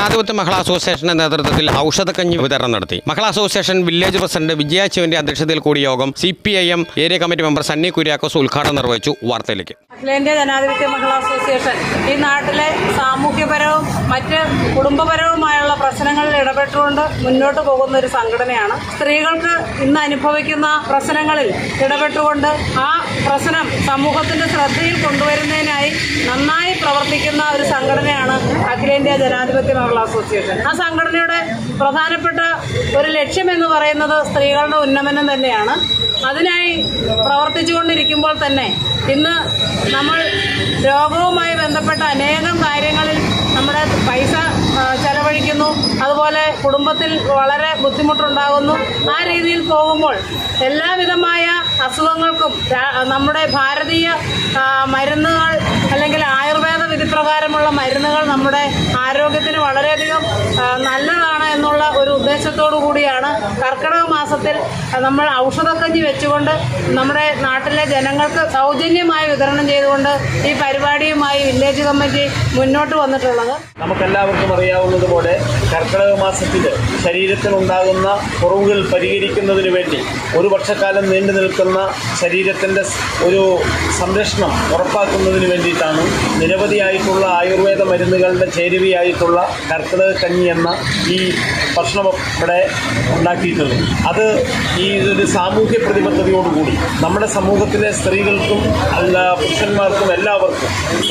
ജനാധിപത്യ മഹിളാ അസോസിയേഷന്റെ നേതൃത്വത്തിൽ ഔഷധക്കഞ്ഞി വിതരണം നടത്തി Mahila association village president Vijaya ശിവന്റെ അധ്യക്ഷതയിൽ കൂടിയ യോഗം C P I M area committee member Sunny Kuriakose ഉദ്ഘാടനം നിർവഹിച്ചു വാർത്തയിലേക്ക് അഖിലേന്ത്യാ ജനാധിപത്യ മഹിളാ അസോസിയേഷൻ ഈ നാട്ടിലെ സാമൂഹ്യപരവും മറ്റ് കുടുംബപരവുമായുള്ള പ്രശ്നങ്ങളിൽ ഇടപെട്ടുകൊണ്ട് മുന്നോട്ട് പോകുന്ന ഒരു സംഘടനയാണ് സ്ത്രീകൾക്ക് ഇന്ന് അനുഭവിക്കുന്ന പ്രശ്നങ്ങളിൽ ഇടപെട്ടുകൊണ്ട് ആ പ്രശ്നം സമൂഹത്തിന്റെ ശ്രദ്ധയിൽ കൊണ്ടുവരുന്നതിനായി നന്നായി പ്രവർത്തിക്കുന്ന ഒരു സംഘടനയാണ് അഖിലേന്ത്യാ ജനാധിപത്യ മഹിളാ അസോസിയേഷൻ ആ സംഘടനയുടെ പ്രധാനപ്പെട്ട ഒരു ലക്ഷ്യം എന്ന് പറയുന്നത് സ്ത്രീകളുടെ ഉന്നമനം തന്നെയാണ് അതിനായി പ്രവർത്തിച്ചുകൊണ്ടിരിക്കുമ്പോൾ തന്നെ ഇന്ന് നമ്മൾ രോഗവുമായി ബന്ധപ്പെട്ട അനേകം കാര്യങ്ങളിൽ നമ്മുടെ പൈസ ആ, ചെലവഴിക്കുന്നു അതുപോലെ കുടുംബത്തിൽ വളരെ ബുദ്ധിമുട്ടുണ്ടാകുന്നു ആ രീതിയിൽ പോകുമ്പോൾ എല്ലാവിധമായ അസുഖങ്ങൾക്കും രാ- നമ്മുടെ ഭാരതീയ ആ, മരുന്നുകൾ അല്ലെങ്കിൽ ആയുർവേദ വിധിപ്രകാരമുള്ള മരുന്നുകൾ നമ്മുടെ ആരോഗ്യത്തിന് വളരെയധികം ആ, നല്ലതാണ് എന്നുള്ള ഒരു ഉദ്ദേശത്തോടു കൂടിയാണ് കർക്കിടക മാസത്തിൽ നമ്മൾ ഔഷധക്കഞ്ഞി വെച്ചുകൊണ്ട് നമ്മുടെ നാട്ടിലെ ജനങ്ങൾക്ക് സൗജന്യമായി വിതരണം ചെയ്തുകൊണ്ട് ഈ പരിപാടിയുമായി വില്ലേജ് കമ്മിറ്റി മുന്നോട്ട് വന്നിട്ടുള്ളത് നമുക്കെല്ലാവർക്കും അറിയാവുന്നതുപോലെ കർക്കിടക മാസത്തിൽ ശരീരത്തിനുണ്ടാകുന്ന കുറവുകൾ പരിഹരിക്കുന്നതിന് വേണ്ടി ഒരു വർഷക്കാലം നീണ്ടു നിൽക്കുന്ന ശരീരത്തിൻ്റെ ഒരു സംരക്ഷണം ഉറപ്പാക്കുന്നതിന് വേണ്ടിയിട്ടാണ് നിരവധിയായിട്ടുള്ള ആയുർവേദ മരുന്നുകളുടെ ചേരുവയായിട്ടുള്ള കർക്കിടക കഞ്ഞി എന്ന ഈ ഭക്ഷണം ഇവിടെ ഉണ്ടാക്കിയിട്ടുള്ളത് അത് ഈ ഒരു സാമൂഹ്യ പ്രതിബദ്ധതയോടുകൂടി നമ്മുടെ സമൂഹത്തിലെ സ്ത്രീകൾക്കും അല്ല പുരുഷന്മാർക്കും എല്ലാവർക്കും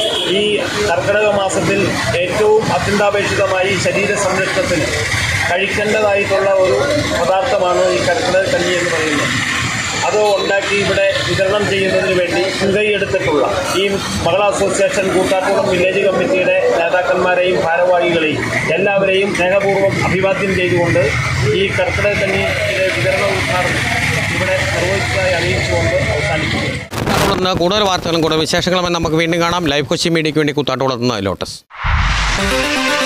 ഈ കർക്കിടക മാസത്തിൽ ഏറ്റവും അത്യന്താപേക്ഷിതമായി ശരീര സംരക്ഷണത്തിന് കഴിക്കേണ്ടതായിട്ടുള്ള ഒരു പദാർത്ഥമാണ് ഈ കർക്കിടക കഞ്ഞി എന്ന് പറയുന്നത് അത് ഉണ്ടാക്കി ഇവിടെ വിതരണം ചെയ്യുന്നതിന് വേണ്ടി മുൻകൈയെടുത്തിട്ടുള്ള ഈ മഹിളാ അസോസിയേഷൻ കൂത്താട്ടുകുളം വില്ലേജ് കമ്മിറ്റിയുടെ നേതാക്കന്മാരെയും ഭാരവാഹികളെയും എല്ലാവരെയും സ്നേഹപൂർവ്വം അഭിവാദ്യം ചെയ്തുകൊണ്ട് ഈ കർക്കിടക കഞ്ഞിയുടെ വിതരണ ഉദ്ഘാടനം ഇവിടെ നിർവഹിച്ചതായി അറിയിച്ചുകൊണ്ട് അവസാനിക്കുന്നു കൂത്താട്ടുകുളത്ത് കൂടുതൽ വാർത്തകളും കൂടുതൽ വിശേഷങ്ങളും നമുക്ക് വീണ്ടും കാണാം ലൈവ് കൊച്ചി മീഡിയയ്ക്ക് വേണ്ടി കൂത്താട്ടുകുളത്ത് നിന്ന് ലോട്ടസ്